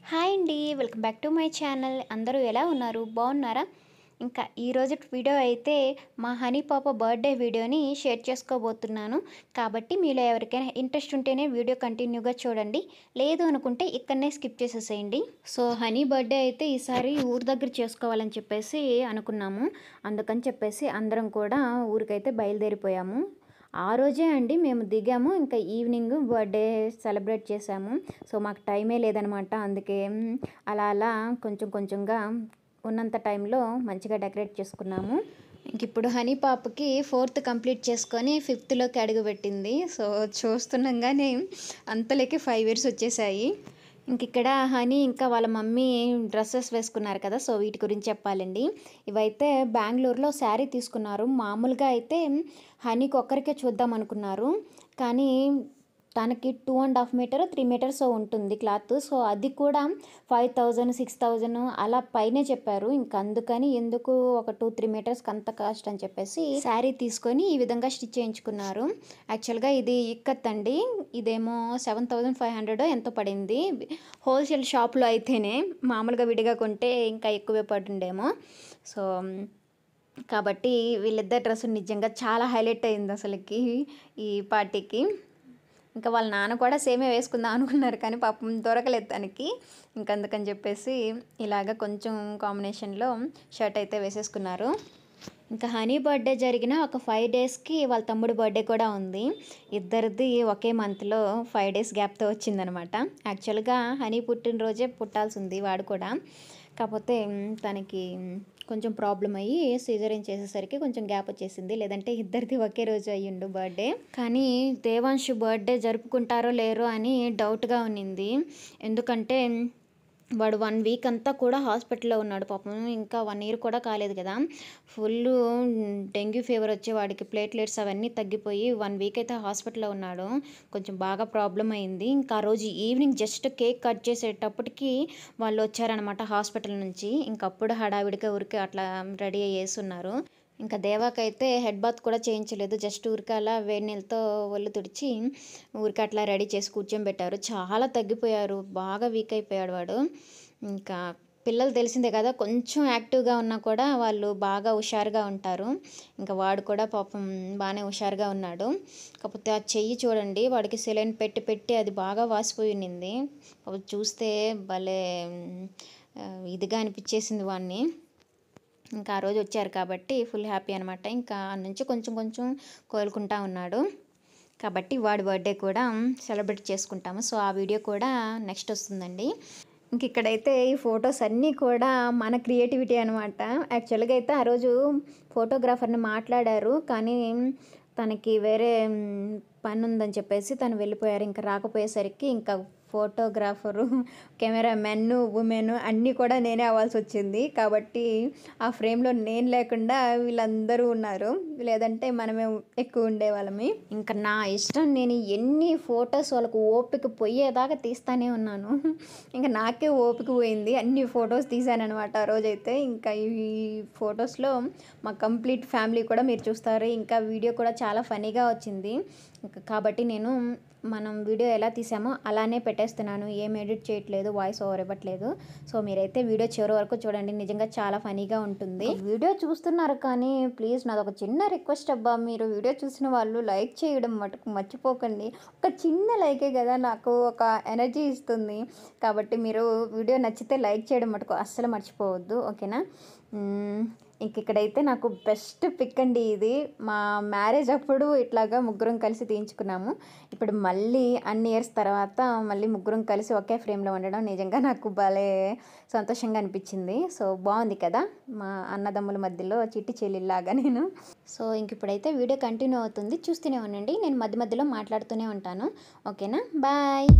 Hi అండి welcome back to my channel అందరూ ఎలా ఉన్నారు బాగున్నారా ఇంకా ఈరోజు వీడియో అయితే మా హనీ పాప బర్త్డే వీడియోని షేర్ చేసుకోబోతున్నాను కాబట్టి మీలో ఎవరికైనా ఇంట్రెస్ట్ ఉంటేనే వీడియో కంటిన్యూగా చూడండి లేదు అనుకుంటే ఇక్కడనే స్కిప్ చేసేసేయండి సో హనీ బర్త్డే అయితే ఈసారి ఊరు దగ్గర చేసుకోవాలని చెప్పేసి అనుకున్నాము అందుకని చెప్పేసి అందరం కూడా ఊరికైతే బయలుదేరిపోయాము ఆ రోజే అండి మేము దిగాము ఇంకా ఈవినింగ్ బర్త్డే సెలబ్రేట్ చేసాము సో మాకు టైమే లేదనమాట అందుకే మ్, అలా అలా కొంచెం కొంచెంగా ఉన్నంత టైంలో మంచిగా డెకరేట్ చేసుకున్నాము ఇంక ఇప్పుడు హనీ పాపకి ఫోర్త్ కంప్లీట్ చేసుకొని ఫిఫ్త్లోకి అడుగుపెట్టింది సో చూస్తుండగానే అంతలోకి ఫైవ్ ఇయర్స్ వచ్చేసాయి ఇంక ఇక్కడ హనీ ఇంకా వాళ్ళ మమ్మీ డ్రెస్సెస్ వేసుకున్నారు కదా సో వీటి గురించి చెప్పాలండి ఇవైతే బెంగళూరులో శారీ తీసుకున్నారు మామూలుగా అయితే హనీకి ఒక్కరికే చూద్దాం అనుకున్నారు కానీ తనకి two and half meter three meters ఉంటుంది క్లాత్ సో అది కూడా ఫైవ్ థౌజండ్ సిక్స్ థౌజండ్ అలా పైనే చెప్పారు ఇంకా అందుకని ఎందుకు ఒక టూ త్రీ మీటర్స్కి అంత కాస్ట్ అని చెప్పేసి శారీ తీసుకొని ఈ విధంగా స్టిచ్ చేయించుకున్నారు యాక్చువల్గా ఇది ఇక్కత్ అండి ఇదేమో సెవెన్ థౌజండ్ ఫైవ్ హండ్రెడ్ ఎంతో పడింది హోల్సేల్ షాప్లో అయితేనే మామూలుగా విడిగా కొంటే ఇంకా ఎక్కువే పడుండేమో సో కాబట్టి వీళ్ళిద్దరు డ్రెస్ నిజంగా చాలా హైలైట్ అయింది అసలుకి ఈ పార్టీకి ఇంకా వాళ్ళ నాన్న కూడా సేమే వేసుకుందాం అనుకున్నారు కానీ పాపం దొరకలేదు తనకి ఇంకా అందుకని చెప్పేసి ఇలాగ కొంచెం కాంబినేషన్లో షర్ట్ అయితే వేసేసుకున్నారు ఇంకా హనీ బర్త్డే జరిగిన ఒక ఫైవ్ డేస్కి వాళ్ళ తమ్ముడు బర్త్డే కూడా ఉంది ఇద్దరిది ఒకే మంత్లో ఫైవ్ డేస్ గ్యాప్తో వచ్చిందనమాట యాక్చువల్గా హనీ పుట్టినరోజే పుట్టాల్సి ఉంది వాడు కూడా కాకపోతే మ్, తనకి మ్, కొంచెం ప్రాబ్లం అయ్యి సీజరిన్ చేసేసరికి కొంచెం గ్యాప్ వచ్చేసింది లేదంటే ఇద్దరిది ఒకే రోజు అయ్యిండు బర్త్డే కానీ దేవాంశు బర్త్డే జరుపుకుంటారో లేరో అని డౌట్గా ఉన్నింది ఎందుకంటే వాడు వన్ వీక్ అంతా కూడా హాస్పిటల్లో ఉన్నాడు పాపం ఇంకా వన్ ఇయర్ కూడా కాలేదు కదా ఫుల్ డెంగ్యూ ఫీవర్ వచ్చి వాడికి ప్లేట్లెట్స్ అవన్నీ తగ్గిపోయి వన్ వీక్ అయితే హాస్పిటల్లో ఉన్నాడు కొంచెం బాగా ప్రాబ్లం అయింది ఇంకా ఆ రోజు ఈవినింగ్ జస్ట్ కేక్ కట్ చేసేటప్పటికి వాళ్ళు వచ్చారనమాట హాస్పిటల్ నుంచి ఇంకప్పుడు హడావిడిగా ఊరికే అట్లా రెడీ అయ్యేస్తున్నారు ఇంకా దేవాకైతే హెడ్ బాత్ కూడా చేయించలేదు జస్ట్ ఊరికే అలా వేడి నీళ్ళతో ఒళ్ళు తుడిచి ఊరికే అట్లా రెడీ చేసి కూర్చోబెట్టారు చాలా తగ్గిపోయారు బాగా వీక్ అయిపోయాడు వాడు ఇంకా పిల్లలు తెలిసిందే కదా కొంచెం యాక్టివ్గా ఉన్నా కూడా వాళ్ళు బాగా హుషారుగా ఉంటారు ఇంకా వాడు కూడా పాపం బాగానే హుషారుగా ఉన్నాడు కాకపోతే ఆ చెయ్యి చూడండి వాడికి సెలైన్ పెట్టి పెట్టి అది బాగా వాసిపోయి ఉన్నింది పాపం చూస్తే భలే ఆ, ఇదిగా అనిపించేసింది వాడిని ఇంకా ఆ రోజు వచ్చారు కాబట్టి ఫుల్ హ్యాపీ అనమాట ఇంకా ఆ నుంచి కొంచెం కొంచెం కోలుకుంటా ఉన్నాడు కాబట్టి వాడి బర్త్డే కూడా సెలబ్రేట్ చేసుకుంటాము సో ఆ వీడియో కూడా నెక్స్ట్ వస్తుందండి ఇంక ఇక్కడైతే ఈ ఫొటోస్ అన్నీ కూడా మన క్రియేటివిటీ అనమాట యాక్చువల్గా అయితే ఆ రోజు ఫోటోగ్రాఫర్ని మాట్లాడారు కానీ తనకి వేరే మ్, పని ఉందని చెప్పేసి తను వెళ్ళిపోయారు ఇంకా రాకపోయేసరికి ఇంకా ఫోటోగ్రాఫరు కెమెరామెన్ ఉమెన్ అన్నీ కూడా నేనే అవ్వాల్సి వచ్చింది కాబట్టి ఆ ఫ్రేమ్లో నేను లేకుండా వీళ్ళందరూ ఉన్నారు లేదంటే మనమే ఎక్కువ ఉండేవాళ్ళమి ఇంకా నా ఇష్టం నేను ఎన్ని ఫొటోస్ వాళ్ళకు ఓపిక పోయేదాకా తీస్తానే ఉన్నాను ఇంకా నాకే ఓపిక పోయింది అన్ని ఫొటోస్ తీసానమాట ఆ రోజైతే ఇంకా ఈ ఫొటోస్లో మా కంప్లీట్ ఫ్యామిలీ కూడా మీరు చూస్తారు ఇంకా వీడియో కూడా చాలా ఫనీగా వచ్చింది ఇంకా కాబట్టి నేను మనం వీడియో ఎలా తీసామో అలానే పెట్టేస్తున్నాను ఏం ఎడిట్ చేయట్లేదు వాయిస్ ఓవర్ ఇవ్వట్లేదు సో మీరైతే వీడియో చివరి వరకు చూడండి నిజంగా చాలా ఫనీగా ఉంటుంది వీడియో చూస్తున్నారు కానీ ప్లీజ్ నాది ఒక చిన్న రిక్వెస్ట్ అబ్బా మీరు వీడియో చూసిన వాళ్ళు లైక్ చేయడం మటుకు మర్చిపోకండి ఒక చిన్న లైకే కదా నాకు ఒక ఎనర్జీ ఇస్తుంది కాబట్టి మీరు వీడియో నచ్చితే లైక్ చేయడం మటుకు అస్సలు మర్చిపోవద్దు ఓకేనా మ్మ్. ఇంక ఇక్కడైతే నాకు బెస్ట్ పిక్ అండి ఇది మా మ్యారేజ్ అప్పుడు ఇట్లాగా ముగ్గురం కలిసి తీయించుకున్నాము ఇప్పుడు మళ్ళీ అన్ని ఇయర్స్ తర్వాత మళ్ళీ ముగ్గురం కలిసి ఒకే ఫ్రేమ్లో ఉండడం నిజంగా నాకు భలే సంతోషంగా అనిపించింది సో బాగుంది కదా మా అన్నదమ్ముల మధ్యలో చిట్టి చెల్లిలాగా నేను సో ఇంక ఇప్పుడైతే వీడియో కంటిన్యూ అవుతుంది చూస్తూనే ఉండండి నేను మధ్య మధ్యలో మాట్లాడుతూనే ఉంటాను ఓకేనా బాయ్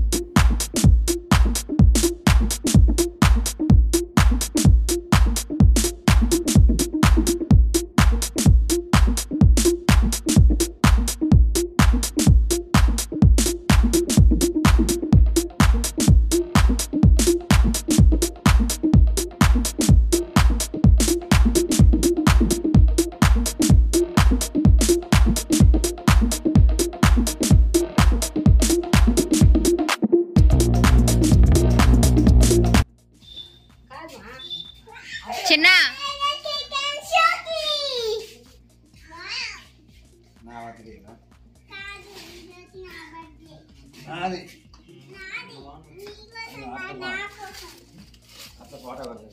చిన్న నా వాటికి అది అట్లా ఫోటో పడుతుంది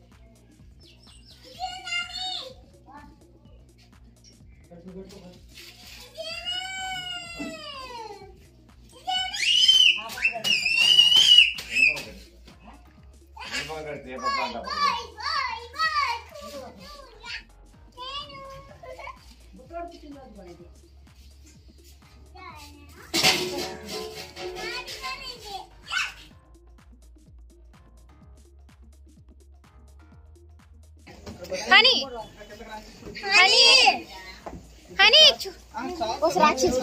హనీ హనీ హనీ చూ- ఓ రాక్షసి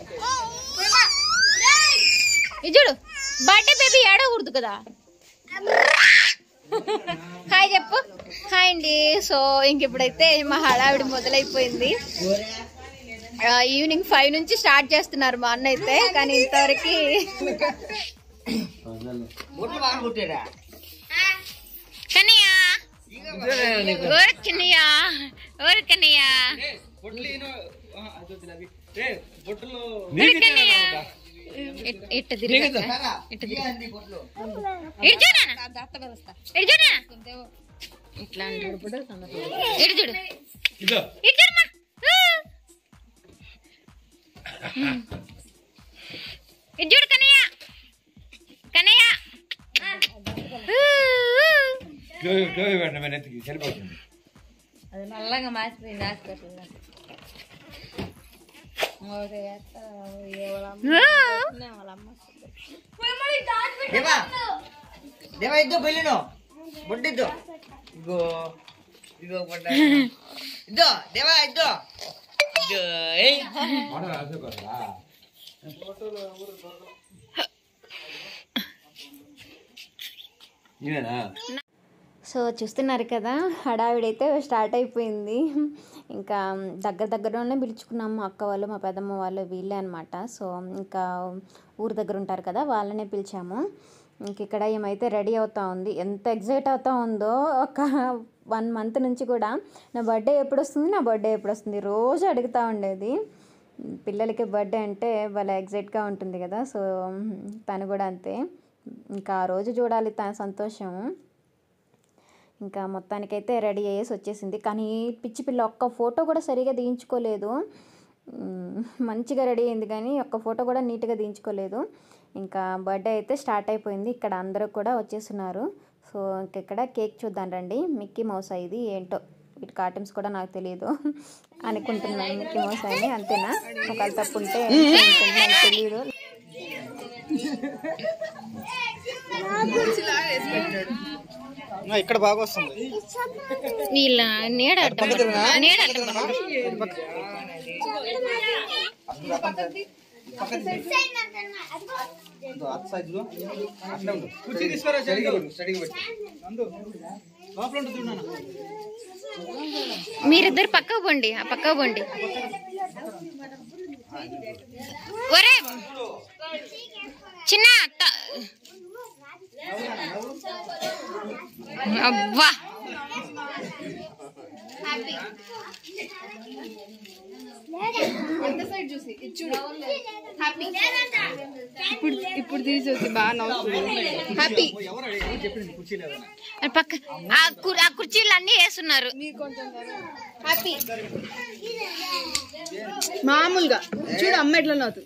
ఇది చూడు బర్త్డే బేబీ ఏడవకూడదు కదా హాయ్ చెప్పు హాయ్ అండి సో ఇంక ఇప్పుడైతే మా హడావిడి మొదలైపోయింది ఆ, ఈవినింగ్ ఫైవ్ నుంచి స్టార్ట్ చేస్తున్నారు మా అన్న అయితే కానీ ఇంతవరకు కన్నయ్య ఊరకన్నయ్య ఊరకన్నయ్య ఊరకన్నయ్య ఇట్- ఇట్ట తిరిగి ఇట్ట తిరిగి ఇటు చూడు నాన్న. ఇటు చూడు నాన్న. ఇట్లా అంటాడు ఇప్పుడు ఇటు చూడు ఇటు చూడమ్మా. ఊ. ఇటు చూడు కన్నయ్య కన్నయ్య ఊ, ఊ. సరిపోతుంది అది నల్లగా మాసిపోయింది హాస్పిటల్లో ఒకటి వేస్తా, వాళ్ళ అమ్మ ఊ. వాళ్ళ అమ్మ దేవా దేవా ఇద్దు పెళ్ళిను బొడ్డిద్దు ఇగో ఇగో బొడ్డ ఇద్దో దేవా ఇద్దో ఇద్దో ఏయ్ ఫోటో రాసుకోరా ఇవేనా సో చూస్తున్నారు కదా హడావిడైతే స్టార్ట్ అయిపోయింది ఇంకా దగ్గర దగ్గరలోనే పిలుచుకున్నాము అక్క వాళ్ళు మా పెద్దమ్మ వాళ్ళు వీళ్ళే అనమాట సో ఇంకా ఊరు దగ్గర ఉంటారు కదా వాళ్ళనే పిలిచాము ఇంక ఇక్కడ ఏమైతే రెడీ అవుతా ఉంది ఎంత ఎగ్జైట్ అవుతా ఉందో ఒక వన్ మంత్ నుంచి కూడా నా బర్త్డే ఎప్పుడు వస్తుంది నా బర్త్డే ఎప్పుడు వస్తుంది రోజు అడుగుతూ ఉండేది పిల్లలకి బర్త్డే అంటే భలే ఎగ్జైట్గా ఉంటుంది కదా సో తను కూడా అంతే ఇంకా ఆ రోజు చూడాలి తన సంతోషం ఇంకా మొత్తానికైతే రెడీ అయ్యేసి వచ్చేసింది కానీ పిచ్చి పిల్ల ఒక్క ఫోటో కూడా సరిగా తీయించుకోలేదు మ్, మంచిగా రెడీ అయింది కానీ ఒక్క ఫోటో కూడా నీట్గా తీయించుకోలేదు ఇంకా బర్త్డే అయితే స్టార్ట్ అయిపోయింది ఇక్కడ అందరూ కూడా వచ్చేస్తున్నారు సో ఇంక ఇక్కడ కేక్ చూద్దాం రండి మిక్కీ మౌస్ ఇది ఏంటో వీటి కార్టూన్స్ కూడా నాకు తెలియదు అనుకుంటున్నాను మిక్కీ మౌస్ అని అంతేనా ఒకవేళ తప్పు ఉంటే క్షమించండి, నాకు తెలియదు ఇక్కడ బాగా వస్తుంది వీళ్ళ నీడ నీడ కుర్చీ తీసుకురా స్టడీ పెట్టి లోపల ఉంటుంది చూడు నాన్న. మీరిద్దరు పక్కకు పోండి ఆ పక్కకు పోండి ఒరే చిన్న త- అబ్బా ఇప్పుడు ఇప్పుడు తీసేసి బాగా నవ్వుతుంది హ్యాపీ ఎవరు అడిగారు? చెప్పింది కుర్చీ లేదని పక్క ఆ కు- ఆ కుర్చీలు అన్ని వేస్తున్నారు హ్యాపీ మామూలుగా చూడు అమ్మ ఎట్లా నవ్వుతుంది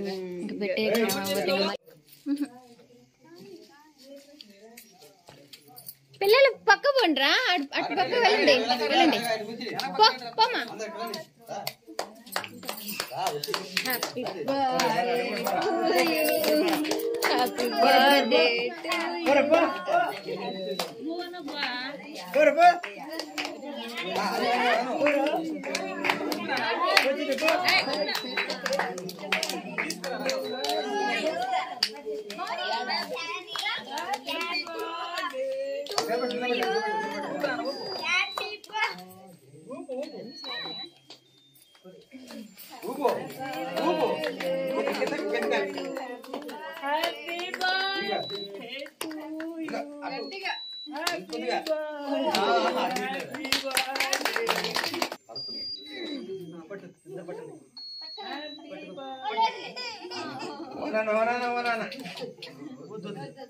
పిల్లలు పక్క పోండ్రా అటు అటు పక్క వెళ్ళండి వెళ్ళండి పో పోమా హ్యాపీ బర్త్డే కొద్దిగా. ఆ, అది లేదు. ఆ, పట్టు ఇద్దరు పట్టండి ఓనాన్న, ఓనాన్న, ఓనాన్న. వద్దు వద్దు.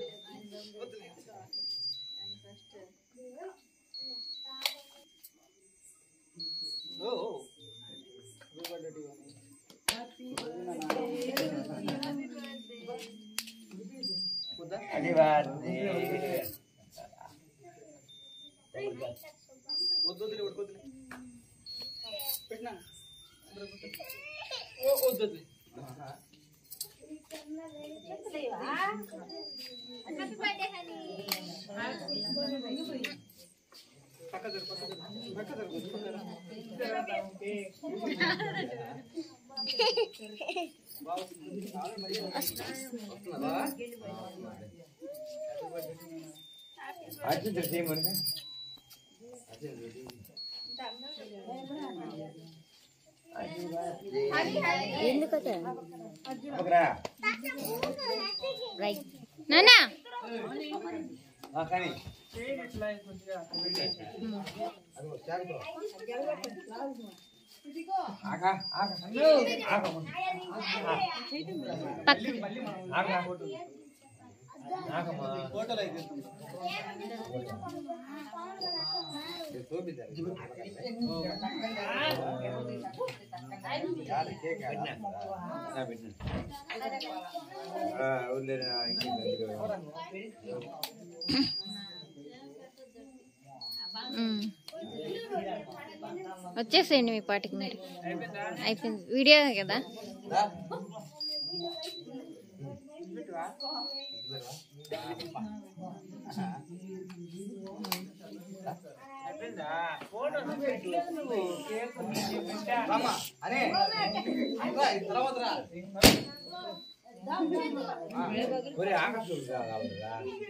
ఓ ఓ. వద్దా? అది వాడిది. వద్దు వద్దులే, వద్దు వద్దులే. పెట్టినా ఓ వద్దు వద్దులే. పక్క జరుగు, పక్క జరుగు. పక్క జరుగు, పక్క జరుగు. వస్తుందా? అర్జున్ చేయి మనకి. అబ్బరా. నానా ఆ, కానీ. ఆగా, ఆగా. ఆగా ముందు. పక్క ఆగా. ఆగమ్మా. ఫోటోలు అయితే తీస్తాం. ఇది చూపిద్దాం. చాలు, కేక్ పెట్టినా. ఆ, పెట్టినా. ఆ, వదిలేరు, ఆ, ఇంకేం లేదు. మ్మ్. వచ్చేసేయండి మీ పాటికి మరి అయిపోయింది వీడియో కదా రా. రామ్మా, అరే రా, ఇది తర్వాత రా. ఒరే, ఆకాశం కావాలిరా.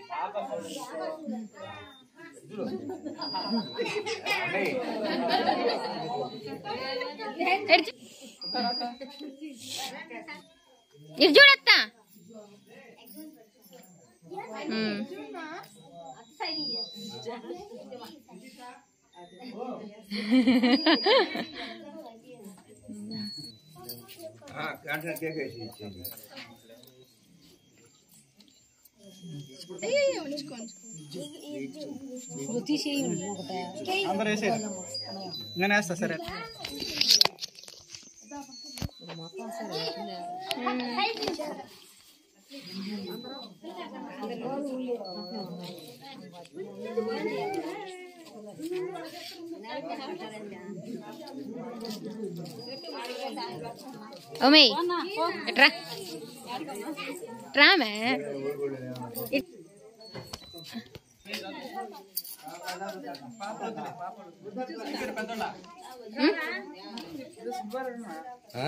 చూడు. అన్నయ్య. ఎడు చూ- ఇటు చూడత్తా మ్మ్. ఆ, అంటే కేక్ వేసి ఇచ్చేయండి. అందరూ వేసేది నేను వేస్తా సరే ఓమే ఎట్రా రామే ఆ?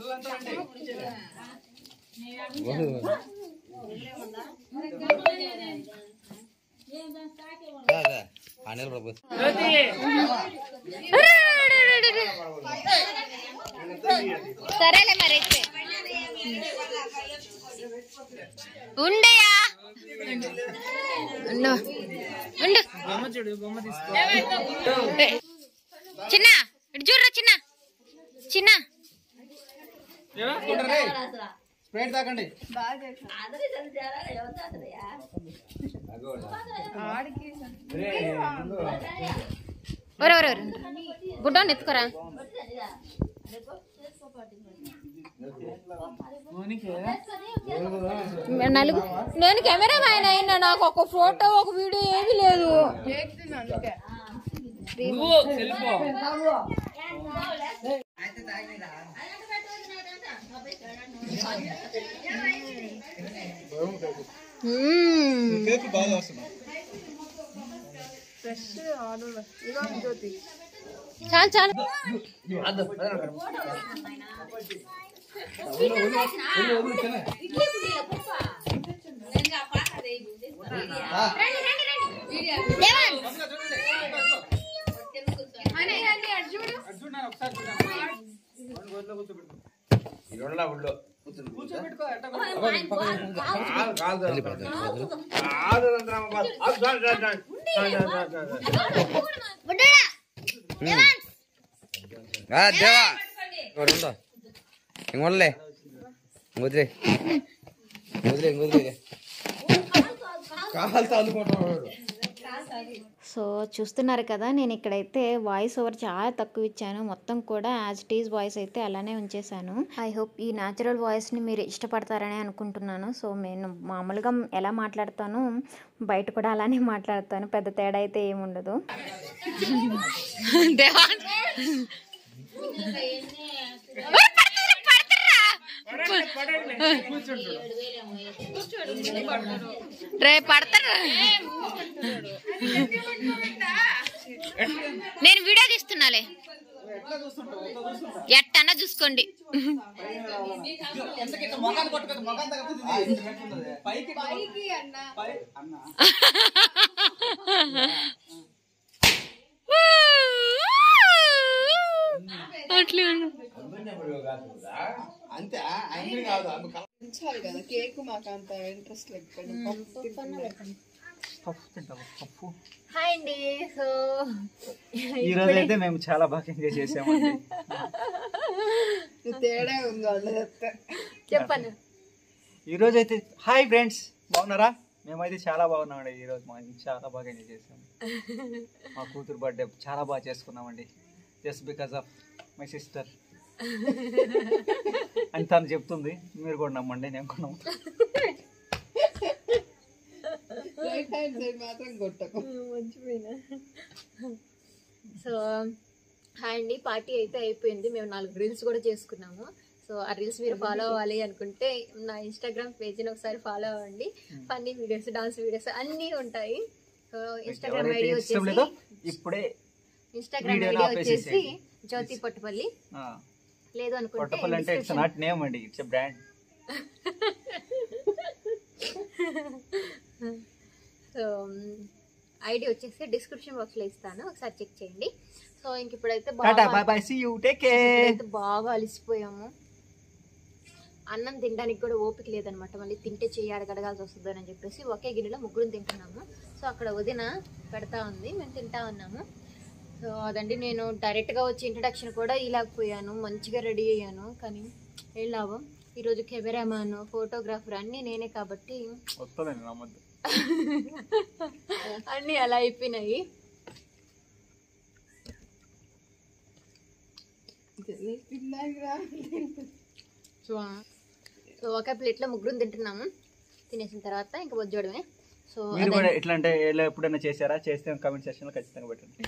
వద్దు. రా, రా. ఆ నిలబడ పో. సరేలే మరి అయితే ఉండయా ఉండు ఉండు బొమ్మ చూడు బొమ్మ తీసుకో ఏ, చిన్న ఇటు చూడరా చిన్న చిన్న స్ప్రైట్ తాకండి అగోరా. ఒరే, ముందు. ఒరే ఒరే ఒరే గుడ్డ ఎత్తుకోరా నలుగు నేను కెమెరా మ్యాన్ అయినా నాకు ఒక ఫోటో ఒక వీడియో ఏమీ లేదు మ్మ్. కేక్ బాగా వస్తుంది చాలు చాలు అద్దు, అద్దు, అక్కడ. దేవన్ చూడండి ఒకసారి చూడండి గోడలో కూర్చోబెట్టుకో ఈ రెండులా ఊళ్ళో. కూర్చుని కూర్చో. కూర్చోబెట్టుకో ఎట్ట అబ్బా, కాదు కాదు కాదు రంధ్రమ్మ బాబు. అది చాలు, చాలు, చాలు. చాలు, చాలు, చాలు, చాలు. ఆ, దేవా ఒకటి ఉందా ఇంక ఉండలే వదిలే వదిలే వదిలే కావాల్సి అందుకుంటున్నాడు సో చూస్తున్నారు కదా నేను ఇక్కడైతే వాయిస్ ఓవర్ చాలా తక్కువ ఇచ్చాను మొత్తం కూడా యాజ్ ఇట్ ఈజ్ వాయిస్ అయితే అలానే ఉంచేశాను ఐ హోప్ ఈ న్యాచురల్ వాయిస్ని మీరు ఇష్టపడతారని అనుకుంటున్నాను సో నేను మామూలుగా ఎలా మాట్లాడతాను బయట కూడా అలానే మాట్లాడతాను పెద్ద తేడా అయితే ఏముండదు రే పడతారు నేను వీడియో తీస్తున్నాలే ఎట్టన్నా చూసుకోండి అట్లే ఉండు. చాలు కదా కేక్ మాకు అంత ఇంట్రెస్ట్ లేకపోయింది హాయ్ అండి సో ఈ రోజు అయితే మేము చాలా బాగా ఎంజాయ్ చేసామండి తేడా ఉంది వాళ్ళు చెప్తే చెప్పండి ఈ రోజు అయితే హాయ్ ఫ్రెండ్స్ బాగున్నారా మేమైతే చాలా బాగున్నామండి ఈ రోజు మా చాలా బాగా ఎంజాయ్ చేసాము మా కూతురు బర్త్డే చాలా బాగా చేసుకున్నామండి just because of my sister అని తను చెప్తుంది మీరు కూడా నమ్మండి నేను కూడా నమ్ముతాను రైట్ హ్యాండ్ సైడ్ మాత్రం కొట్టకు సో హాయ్ అండి పార్టీ అయితే అయిపోయింది మేము నాలుగు రీల్స్ కూడా చేసుకున్నాము సో ఆ రీల్స్ మీరు ఫాలో అవ్వాలి అనుకుంటే నా ఇన్స్టాగ్రామ్ పేజ్ని ఒకసారి ఫాలో అవ్వండి ఫన్నీ వీడియోస్ డాన్స్ వీడియోస్ అన్నీ ఉంటాయి సో ఇన్స్టాగ్రామ్ ఐడి ఎవరైతే ఇష్టం లేదో వచ్చేసి ఇప్పుడే ఇన్స్టాగ్రామ్ వీడియోని ఐడి వచ్చేసి ఆపేసేసేయండి. జ్యోతి పొట్టుపల్లి ఆ, లేదు అనుకుంటే పొట్టపల్లి అంటే ఇట్స్ నాట్ నేమ్ అండి ఇట్స్ బ్రాండ్ సో ఐడి వచ్చేసి డిస్క్రిప్షన్ బాక్స్ లో ఇస్తాను ఒకసారి చెక్ చేయండి సో ఇంక ఇప్పుడైతే టాటా బాగా bye bye see you take care ఇప్పుడైతే బాగా అలిసిపోయాము అన్నం తినడానికి కూడా ఓపిక లేదనమాట మళ్ళీ తింటే చెయ్యి అడగడగాల్సి వస్తుంది అని చెప్పేసి ఒకే గిన్నెలో ముగ్గురు తింటున్నాము సో అక్కడ వదిన పెడతా ఉంది మేము తింటా ఉన్నాము సో అదండి నేను డైరెక్ట్గా వచ్చి ఇంట్రడక్షన్ కూడా ఇలాగపోయాను మంచిగా రెడీ అయ్యాను కానీ ఏం లాభం ఈరోజు కెమెరామ్యాన్ ఫోటోగ్రాఫర్ అన్నీ నేనే కాబట్టి వస్తుందండి నమ్మద్దు అన్నీ అలా అయిపోయినాయి సో సో ఒక ప్లేట్లో ముగ్గురు తింటున్నాము తినేసిన తర్వాత ఇంకా వజ్జోడమే సో మీరు కూడా ఎట్లా అంటే ఎలా ఎప్పుడైనా చేశారా చేస్తే కామెంట్ సెక్షన్ లో ఖచ్చితంగా పెట్టండి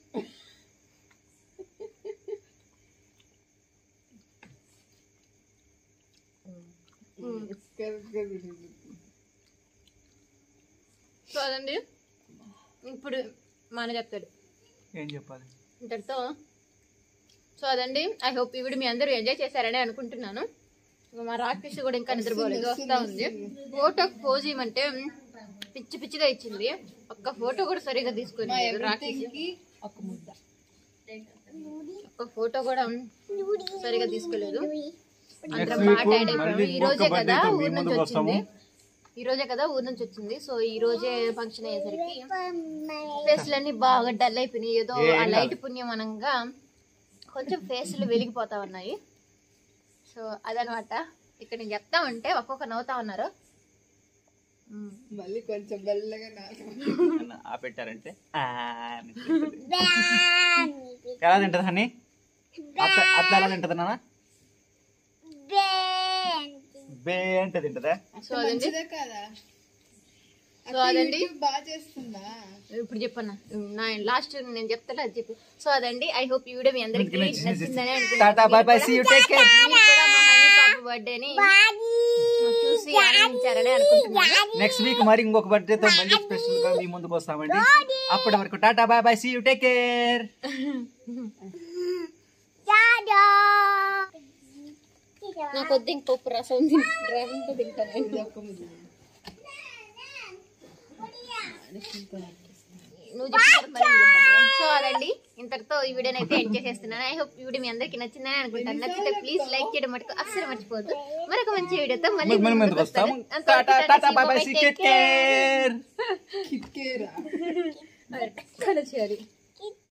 సో అదండి ఇప్పుడు మన చెప్తాడు ఏం చెప్పాలి ఇంతటితో సో అదండి ఐ హోప్ ఈ వీడియో మీ అందరూ ఎంజాయ్ చేశారని అనుకుంటున్నాను ఇంకా మా రాకేష్ కూడా ఇంకా నిద్రపోలేదు వస్తా ఉంది ఫోటో పోజ్ ఇవ్వమంటే పిచ్చి పిచ్చిగా ఇచ్చింది ఒక్క ఫోటో కూడా సరిగా తీసుకొని రాకేష్ ఒక ముద్ద ఒక్క ఫోటో కూడా సరిగా తీసుకోలేదు అందరం Next బాగా week టైర్డ్ అయిపోయాము మళ్ళీ ఈ రోజే ఇంకొక కదా birthday తో మీ ఊరు నుంచి ముందుకు వచ్చింది వస్తాము. ఈ రోజే కదా ఊరు నుంచి వచ్చింది సో ఈ రోజే ఫంక్షన్ అయ్యేసరికి ఫేస్లన్నీ బాగా డల్ అయిపోయినాయి ఏదో ఏం ఆ కాదు. లైట్ పుణ్యం అనంగా కొంచెం ఫేస్లు వెలిగిపోతా ఉన్నాయి సో అదనమాట ఇక్కడ నేను చెప్తా ఉంటే ఒక్కొక్క నవ్వుతా ఉన్నారు మ్మ్. మళ్ళీ కొంచెం బెల్లగా నాకు అని ఆ పెట్టారంటే ఆ అని తింటది. ఎలా తింటది హనీ అత్త అత్త ఎలా తింటది నాన్న బే అంటే తింటదా సో అదండి మంచిదే కదా సో అదండి బాగా చేస్తుందా ఇప్పుడు చెప్పన్నా నా లాస్ట్ నేను చెప్తాను అది చెప్పు సో అదండి ఐ హోప్ ఈ వీడియో మీ అందరికీ నచ్చిందని tata bye bye see you take care మీరు కూడా మా హనీ పాప బర్త్డేని చూసి ఆనందించారని అనుకుంటున్నాను నెక్స్ట్ వీక్ మరి ఇంకొక బర్త్డే తో మళ్ళీ స్పెషల్ గా మీ ముందుకు వస్తామండి అప్పటి వరకు tata bye bye see you take care నాకు వద్దు ఇంక పప్పు రసం డ్రైవింగ్ తింటాను నువ్వు చెప్తారు మరి నేను చెప్పను. సో అదండి ఇంతటితో ఈ వీడియోని అయితే ఎండ్ చేసేస్తున్నాను ఐ హోప్ ఈ వీడియో మీ అందరికీ నచ్చిందని అనుకుంటాను నచ్చితే ప్లీజ్ లైక్ చేయడం మటుకు అస్సలు మర్చిపోవద్దు మరొక మంచి వీడియోతో మళ్ళీ మనం ముందుకు ఎందుకు వస్తాము వస్తాను. అంతవరకు tata tata, tata see you, bye bye bye, see take care care. కిట్కేరా కలు చేయాలి